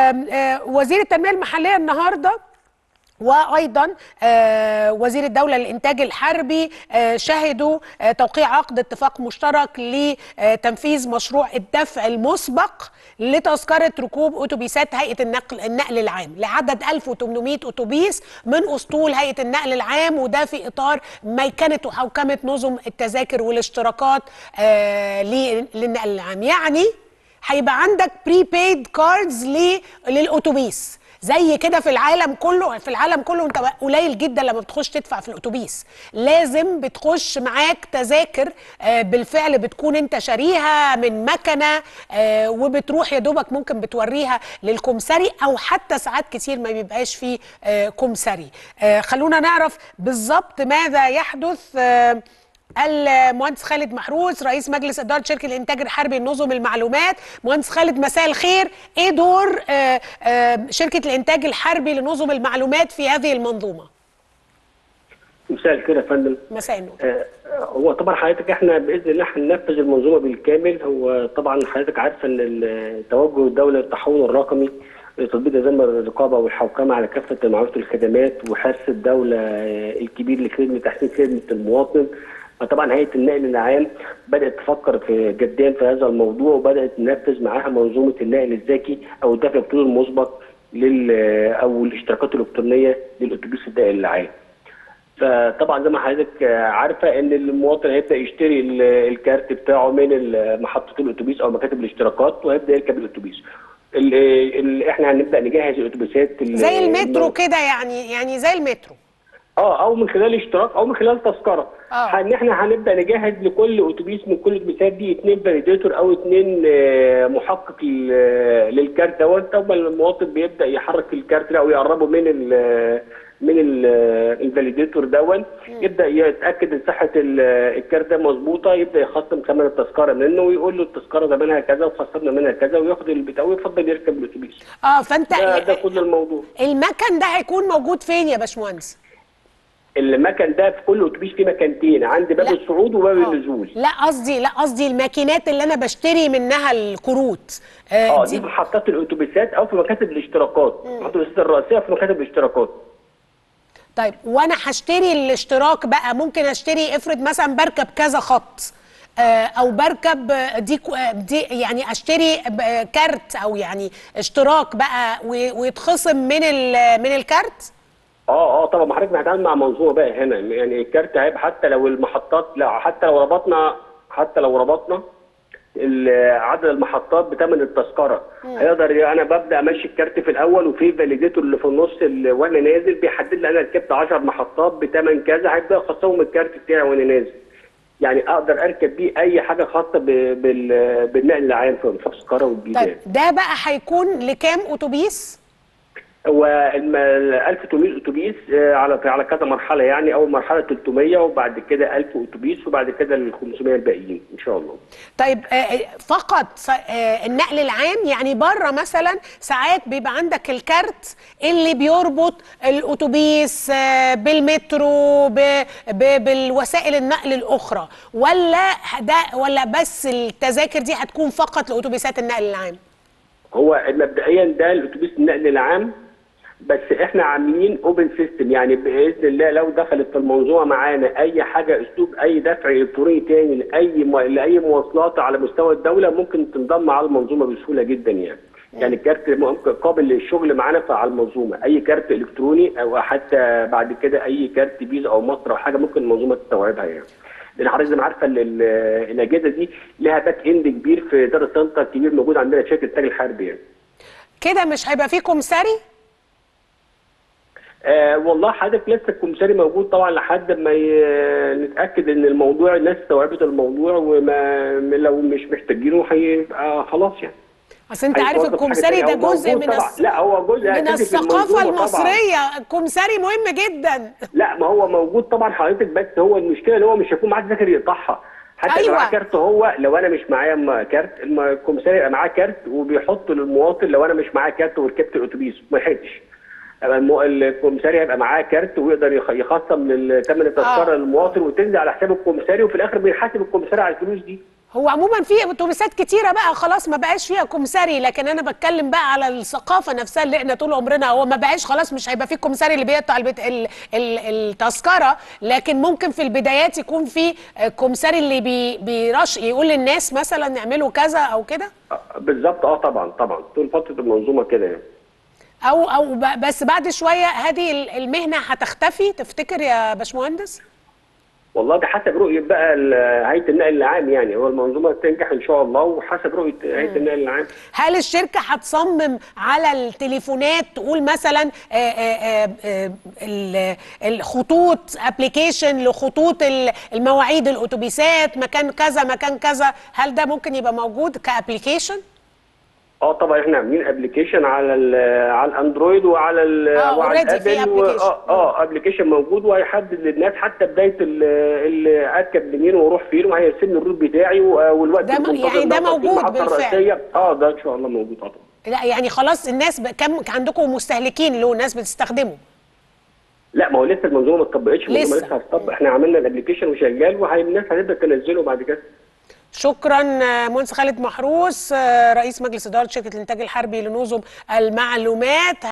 آم، آه، وزير التنميه المحليه النهارده وايضا آه، وزير الدوله للانتاج الحربي آه، شهدوا آه، توقيع عقد اتفاق مشترك لتنفيذ مشروع الدفع المسبق لتذكره ركوب اتوبيسات هيئه النقل النقل العام لعدد 1800 اتوبيس من اسطول هيئه النقل العام وده في اطار ميكنه وحوكمه نظم التذاكر والاشتراكات آه، لل- للنقل العام يعني هيبقى عندك بريبيد كاردز للاتوبيس زي كده في العالم كله في العالم كله انت قليل جدا لما بتخش تدفع في الاتوبيس لازم بتخش معاك تذاكر آه، بالفعل بتكون انت شاريها من مكنه آه، وبتروح يا دوبك ممكن بتوريها للكمساري او حتى ساعات كتير ما بيبقاش فيه آه، كمساري آه، خلونا نعرف بالظبط ماذا يحدث آه، المهندس خالد محروس رئيس مجلس اداره شركه الانتاج الحربي لنظم المعلومات مهندس خالد مساء الخير ايه دور آه، آه، شركه الانتاج الحربي لنظم المعلومات في هذه المنظومه مساء الخير يا فندم مساء النور آه، هو طبعا حضرتك احنا باذن الله هننفذ المنظومه بالكامل هو طبعا حضرتك عارفه ان ال- توجه الدوله للتحول الرقمي لتطبيق نظام الرقابه والحوكمه على كافه المعروضات والخدمات وحرص الدوله آه، الكبير لخدمه تحسين خدمه المواطن فطبعا هيئه النقل العام بدات تفكر في جديا في هذا الموضوع وبدات تنفذ معاها منظومه النقل الذكي او الدفع الالكتروني المسبق لل او الاشتراكات الالكترونيه للاتوبيس النقل العام. فطبعا زي ما حضرتك عارفه ان المواطن هيبدا يشتري ال- الكارت بتاعه من ال- محطه الاتوبيس او مكاتب الاشتراكات وهيبدا يركب الاتوبيس. ال- ال- احنا هنبدا نجهز الاتوبيسات ال- زي المترو الم- كده يعني يعني زي المترو اه او من خلال اشتراك او من خلال تذكره آه. ان احنا هنبدا نجهز لكل اتوبيس من كل الاتوبيسات دي اثنين فاليديتور او اثنين آه، محقق لل- للكارت دوت اول ما المواطن بيبدا يحرك الكارت ده او يقربه من ال من ال- الفاليديتور دون يبدا يتاكد ان صحه ال- الكارت ده مظبوطه يبدا يخصم ثمن التذكره منه ويقول له التذكره ثمنها كذا وخصمنا منها كذا وياخد البتاع ويفضل يركب الاتوبيس اه فانت ده, ده كل الموضوع المكن ده هيكون موجود فين يا باشمهندس المكن ده في كل اتوبيس فيه مكانتين عند باب لا. الصعود وباب آه. النزول لا قصدي لا قصدي الماكينات اللي انا بشتري منها الكروت آه اه دي دي في محطات الاتوبيسات او في مكاتب الاشتراكات محطات الاتوبيسات الرئيسيه في مكاتب الاشتراكات طيب وانا هشتري الاشتراك بقى ممكن اشتري افرض مثلا بركب كذا خط آه، او بركب آه، دي كو- آه، دي يعني اشتري ب- كارت او يعني اشتراك بقى و- ويتخصم من ال- من الكارت اه اه طبعا ما حضرتك هنتعامل مع منظومه بقى هنا يعني الكارت هيبقى حتى لو المحطات لا حتى لو ربطنا حتى لو ربطنا ال- عدد المحطات بثمن التذكره هيقدر انا ببدا امشي الكارت في الاول وفي فاليديتور اللي في النص اللي وانا نازل بيحدد لي انا ركبت 10 محطات بثمن كذا هيبدا يخصموا من الكارت بتاعي وانا نازل يعني اقدر اركب بيه اي حاجه خاصه ب- بال- بالنقل العام في التذكره والجيزان طيب ده بقى هيكون لكام اتوبيس هو الم- ال 1800 اتوبيس آه، على على كذا مرحله يعني اول مرحله 300 وبعد كده 1000 اتوبيس وبعد كده ال 500 الباقيين ان شاء الله طيب آه، فقط س- آه، النقل العام يعني بره مثلا ساعات بيبقى عندك الكارت اللي بيربط الاتوبيس آه، بالمترو ب- ب- بالوسائل النقل الاخرى ولا ده ولا بس التذاكر دي هتكون فقط لاتوبيسات النقل العام هو مبدئيا ده الاتوبيس النقل العام بس احنا عاملين اوبن سيستم يعني باذن الله لو دخلت في المنظومه معانا اي حاجه اسلوب اي دفع الكتروني تاني لاي م... لاي مواصلات على مستوى الدوله ممكن تنضم على المنظومه بسهوله جدا يعني يعني الكارت ممكن قابل للشغل معانا في- على المنظومه اي كارت الكتروني او حتى بعد كده اي كارت فيزا او مصر او حاجه ممكن المنظومه تستوعبها يعني لان حضرتك زي ما عارفه ال- ال- الاجهزه دي لها باك اند كبير في داتا سنتر كبير موجود عندنا في شركه التاج الحربي يعني كده مش هيبقى فيه كمساري آه والله حضرتك لسه الكمساري موجود طبعا لحد ما ي- نتاكد ان الموضوع الناس استوعبت الموضوع وما لو مش محتاجينه هيبقى خلاص يعني اصل انت عارف هيتوظف في حاجة الكمساري ده تانية. هو جزء موجود من طبعا. الص- لا هو جزء من أساسي في الثقافه المنظومة طبعا. المصريه الكمساري مهم جدا لا ما هو موجود طبعا حضرتك بس هو المشكله ان هو مش هيكون معاه تذاكر يقطعها حتى أيوة. لو معاه كارت هو لو انا مش معايا م- كارت الم- الكمساري يبقى معاه كارت وبيحط للمواطن لو انا مش معايا كارت وركبت الاتوبيس ما لحقتش يبقى الم- الكمساري هيبقى معاه كارت ويقدر يخ- يخصم من ثمن التذكره آه. للمواطن وتنزل على حساب الكمساري وفي الاخر بيحاسب الكمساري على الفلوس دي هو عموما في اتوبيسات كتيره بقى خلاص ما بقاش فيها كمساري لكن انا بتكلم بقى على الثقافه نفسها اللي احنا طول عمرنا هو ما بقاش خلاص مش هيبقى في كمساري اللي بيقطع البت... ال... ال... التذكره لكن ممكن في البدايات يكون في كمساري اللي بي... بيرش يقول للناس مثلا اعملوا كذا او كده آه، بالظبط اه طبعا طبعا طول فتره المنظومه كده يعني او او ب- بس بعد شويه هذه ال- المهنه هتختفي تفتكر يا باشمهندس والله ده حسب رؤيه بقى ال- هيئه النقل العام يعني هو المنظومه تنجح ان شاء الله وحسب رؤيه هيئه النقل العام هل الشركة هتصمم على التليفونات تقول مثلا آه، آه، آه، ال- الخطوط ابلكيشن لخطوط ال- المواعيد الاتوبيسات مكان كذا مكان كذا هل ده ممكن يبقى موجود كابلكيشن؟ اه طبعا احنا عاملين ابلكيشن على ال- على الاندرويد وعلى ال آه، وعلى already في الابل و- application. اه اه ابلكيشن موجود وهيحدد للناس حتى بدايه ال- اللي اركب منين واروح فين وهيرسم لي الروت بتاعي و- والوقت ده م- المنتظر يعني ده لو كان في موجود المحطة بالفعل. الرئيسية. اه ده ان شاء الله موجود اه طبعا لا يعني خلاص الناس ب- كم عندكم مستهلكين له ناس بتستخدمه لا ما هو لسه المنظومه ما اتطبقتش المنظومه لسه. لسه هتطبق احنا عملنا الابلكيشن وشغال والناس هتبدا تنزله بعد كده شكرا آه، مهندس خالد محروس آه، رئيس مجلس اداره شركه الانتاج الحربي لنظم المعلومات